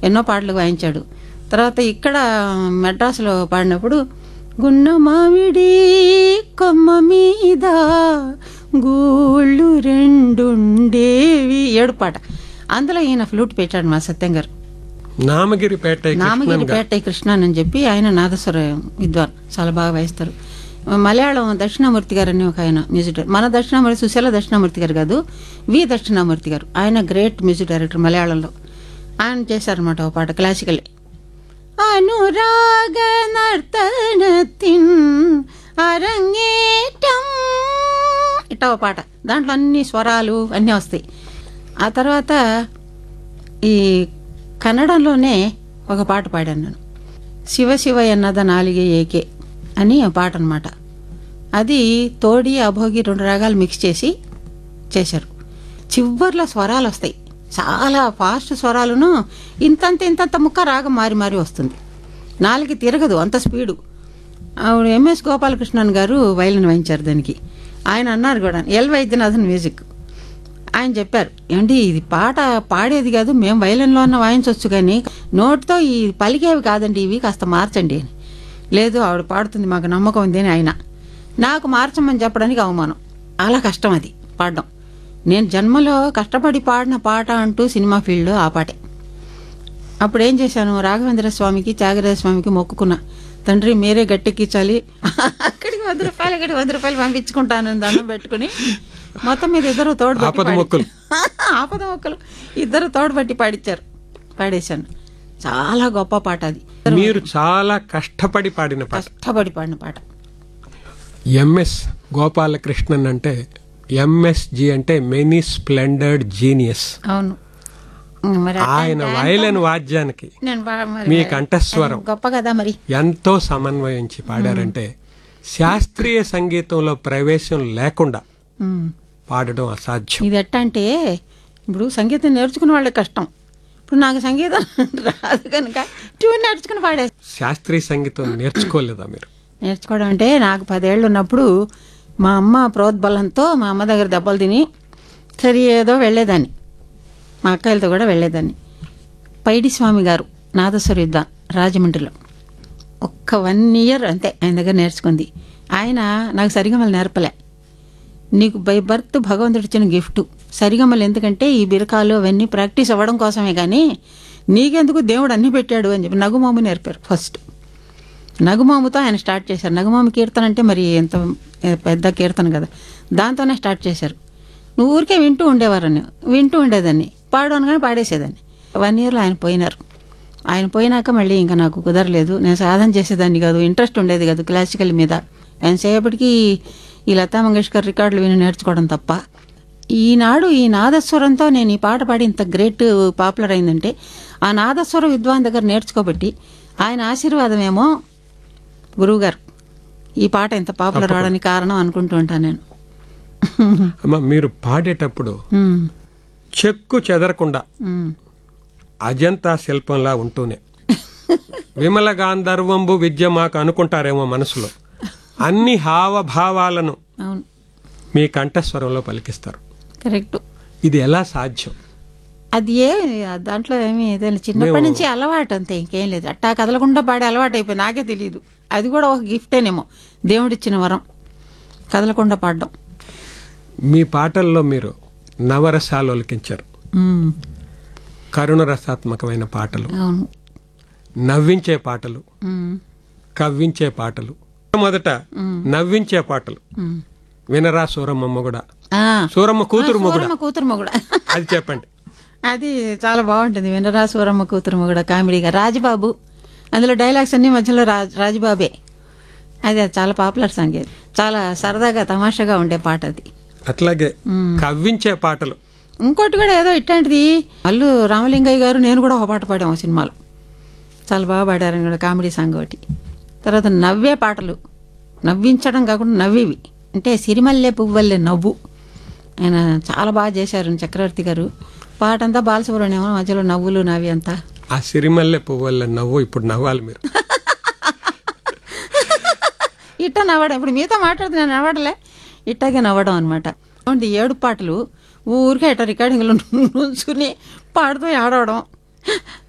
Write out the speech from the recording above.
ఎన్నో పాటలు వాయించాడు తర్వాత ఇక్కడ మెడ్రాస్లో పాడినప్పుడు గున్న మామిడి కొమ్మ మీద గూళ్ళు రెండుండేవి ఏడు పాట అందులో ఈయన ఫ్లూట్ పెట్టాడు మా సత్యం గారు నామగిరిపేట నామగిరిపేట కృష్ణన్ అని చెప్పి ఆయన నాదస్వర విద్వాన్ చాలా బాగా వాయిస్తారు మలయాళం దక్షిణామూర్తి గారు అని ఒక ఆయన మ్యూజిక్ డైరెక్టర్ మన దక్షిణామూర్తి సుశీల దక్షిణామూర్తి గారు కాదు వి దక్షిణామూర్తి గారు ఆయన గ్రేట్ మ్యూజిక్ డైరెక్టర్ మలయాళంలో ఆయన చేశారనమాట ఒక పాట క్లాసికల్ అనురాగ నర్తనతిన్ అరంగేటం ఇట్టా ఒక పాట దాంట్లో అన్ని స్వరాలు అన్నీ వస్తాయి ఆ తర్వాత ఈ కన్నడంలోనే ఒక పాట పాడాను నేను శివ శివ ఎన్నద నాలిగే ఏకే అని ఆ పాట అనమాట అది తోడి అభోగి రెండు రాగాలు మిక్స్ చేసి చేశారు చివర్లో స్వరాలు వస్తాయి చాలా ఫాస్ట్ స్వరాలను ఇంతంత ఇంతంత ముక్క రాగం మారి మారి వస్తుంది నాలుగు తిరగదు అంత స్పీడు ఆవిడ ఎంఎస్ గోపాలకృష్ణన్ గారు వైలిన్ వాయించారు దానికి ఆయన అన్నారు కూడా ఎల్ వైద్యనాథన్ మ్యూజిక్ ఆయన చెప్పారు ఏమండి ఇది పాట పాడేది కాదు మేము వైలెన్లో అన్న వాయించవచ్చు కానీ నోటితో ఈ పలికేవి కాదండి ఇవి కాస్త మార్చండి అని లేదు ఆవిడ పాడుతుంది మాకు నమ్మకం ఉంది అని ఆయన నాకు మార్చమని చెప్పడానికి అవమానం అలా కష్టం అది పాడడం నేను జన్మలో కష్టపడి పాడిన పాట అంటూ సినిమా ఫీల్డ్లో ఆ పాటే అప్పుడు ఏం చేశాను రాఘవేంద్ర స్వామికి త్యాగరాజ స్వామికి మొక్కుకున్నా తండ్రి మీరే గట్టెక్కించాలి అక్కడికి వంద రూపాయలు ఇక్కడికి వంద రూపాయలు పంపించుకుంటానని దండం పెట్టుకుని మొత్తం మీద ఇద్దరు తోడు పట్టి ఆపద పాడి- మొక్కులు. ఆపద మొక్కలు ఇద్దరు తోడు పట్టి పాడిచ్చారు పాడేశాను చాలా గొప్ప పాట అది మీరు చాలా కష్టపడి పాడిన పాట కష్టపడి పాడిన పాట ఎంఎస్ గోపాలకృష్ణన్ అంటే ఎంఎస్జి అంటే మెనీ స్ప్లెండర్డ్ జీనియస్ అవును మరి ఆయన వైలన్ వాద్యానికి నేను బా- మరి మీ కంఠస్వరం గొప్ప కదా మరి ఎంతో సమన్వయించి పాడారంటే శాస్త్రీయ సంగీతంలో ప్రవేశం లేకుండా ఉమ్. పాడడం అసాధ్యం ఇది ఎట్టా అంటే ఇప్పుడు సంగీతం నేర్చుకునే వాళ్ళకి కష్టం ఇప్పుడు నాకు సంగీతం రాదు కనుక ట్యూన్ నేర్చుకుని పాడే శాస్త్రీయ సంగీతం నేర్చుకోలేదా మీరు నేర్చుకోవడం అంటే నాకు పదేళ్ళు ఉన్నప్పుడు మా అమ్మ ప్రోద్బలంతో మా అమ్మ దగ్గర దెబ్బలు తిని సరే ఏదో వెళ్ళేదాన్ని మా అక్కలతో కూడా వెళ్ళేదాన్ని పైడి స్వామి గారు నాదస్వర యుద్ధ రాజమండ్రిలో ఒక్క వన్ ఇయర్ అంతే ఆయన దగ్గర నేర్చుకుంది ఆయన నాకు సరిగమలు నేర్పలే నీకు బై బర్త్ భగవంతుడు ఇచ్చిన గిఫ్ట్ సరిగమలు ఎందుకంటే ఈ బిరకాలు అవన్నీ ప్రాక్టీస్ అవ్వడం కోసమే కానీ నీకెందుకు దేవుడు అన్ని పెట్టాడు అని చెప్పి నగుమాము నేర్పారు ఫస్ట్ నగుమాముతో ఆయన స్టార్ట్ చేశారు నగుమాము కీర్తన అంటే మరి ఎంత పెద్ద కీర్తన కదా దాంతోనే స్టార్ట్ చేశారు నువ్వు ఊరికే వింటూ ఉండేవారని వింటూ ఉండేదాన్ని పాడు అనగానే పాడేసేదాన్ని వన్ ఇయర్లో ఆయన పోయినారు ఆయన పోయినాక మళ్ళీ ఇంకా నాకు కుదరలేదు నేను సాధన చేసేదాన్ని కాదు ఇంట్రెస్ట్ ఉండేది కాదు క్లాసికల్ మీద ఆయన సేపటికి ఈ లతా మంగేష్కర్ రికార్డులు విని నేర్చుకోవడం తప్ప ఈనాడు ఈ నాదస్వరంతో నేను ఈ పాట పాడి ఇంత గ్రేట్ పాపులర్ అయిందంటే ఆ నాదస్వర విద్వాన్ దగ్గర నేర్చుకోబట్టి ఆయన ఆశీర్వాదమేమో గురువుగారు ఈ పాట ఇంత పాపులర్ అవడానికి కారణం అనుకుంటూ ఉంటాను నేను అమ్మ మీరు పాడేటప్పుడు ఉమ్, చెక్కు చెదరకుండా ఉమ్. అజంతా శిల్పంలా ఉంటూనే విమల గాంధర్వంబు విద్య మాకు అనుకుంటారేమో మనసులో అన్ని హావభావాలను అవును మీ కంఠస్వరంలో పలికిస్తారు కరెక్ట్ ఇది ఎలా సాధ్యం అది ఏ దాంట్లో ఏమీ ఏదైనా చిన్నప్పటి నుంచి అలవాటు అంతే ఇంకేం లేదు అట్టా కదలకుండా పాడే అలవాటు అయిపోయి నాకే తెలియదు అది కూడా ఒక గిఫ్టేనేమో దేవుడిచ్చిన వరం కదలకుండా పాడడం మీ పాటల్లో మీరు నవరసాలు ఒలికించారు ఉమ్, కరుణ రసాత్మకమైన పాటలు అవును నవ్వించే పాటలు ఉమ్, కవ్వించే పాటలు మొదట నవ్వించే పాటలు ఉమ్. వినరా సూరమ్మ మొగుడ ఆ, సూరమ్మ కూతురు మొగుడ సూరమ్మ కూతురు మొగుడ అది చెప్పండి అది చాలా బాగుంటుంది వినరా సూరమ్మ కూతురు మొగుడ కామెడీగా రాజబాబు అందులో డైలాగ్స్ అన్ని మధ్యలో రాజ్ రాజబాబే అది అది చాలా పాపులర్ సాంగ్ అది చాలా సరదాగా తమాషాగా ఉండే పాట అది అట్లాగే కవ్వించే పాటలు ఇంకోటి కూడా ఏదో ఇట్లాంటిది అల్లు రామలింగయ్య గారు నేను కూడా ఒక పాట పాడాము సినిమాలో చాలా బాగా పాడారు కూడా కామెడీ సాంగ్ ఒకటి తర్వాత నవ్వే పాటలు నవ్వించడం కాకుండా నవ్వేవి అంటే సిరిమల్లె పువ్వల్లె నవ్వు ఆయన చాలా బాగా చేశారు చక్రవర్తి గారు పాట అంతా బాలసుబ్రహ్మణ్యం మధ్యలో నవ్వులు నవ్వి అంతా ఆ సిరిమల్లె పువ్వుల నవ్వు ఇప్పుడు నవ్వాలి మీరు ఇట్ట నవ్వడం ఇప్పుడు మీతో మాట్లాడితే నేను నవ్వడలే ఇట్టాగే నవ్వడం అనమాట ఏడు పాటలు ఊరికే ఇట్ట రికార్డింగ్లో నుంచుని పాడుతూ ఆడవడం